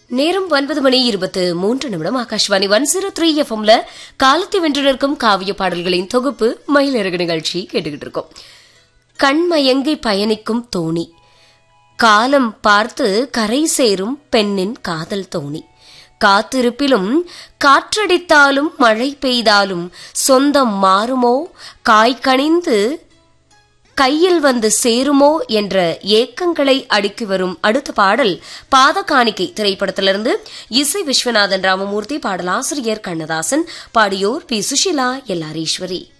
நேரம் ஒன்பது மணி இருபத்து மூன்று நிமிடம் ஆகாஷ்வாணி ஒன் ஜீரோ த்ரீ எஃப்எம்ல காலத்தை வென்று நிற்கும் காவிய பாடல்களின் தொகுப்பு மயிலிறகு நிகழ்ச்சி கேட்டுக்கிட்டு இருக்கோம் கண்மயங்கி பயணிக்கும் தோணி காலம் பார்த்து கரை சேரும் பெண்ணின் காதல் தோணி காத்திருப்பிலும் காற்றடித்தாலும் மழை பெய்தாலும் சொந்தம் மாறுமோ காய்கனிந்து கையில் வந்து சேருமோ என்ற ஏக்கங்களை அடுக்கி வரும் அடுத்த பாடல் பாதகாணிக்கை திரைப்படத்திலிருந்து இசை விஸ்வநாதன் ராமமூர்த்தி பாடலாசிரியர் கண்ணதாசன் பாடியோர் பி சுஷிலா எல்லாரீஸ்வரி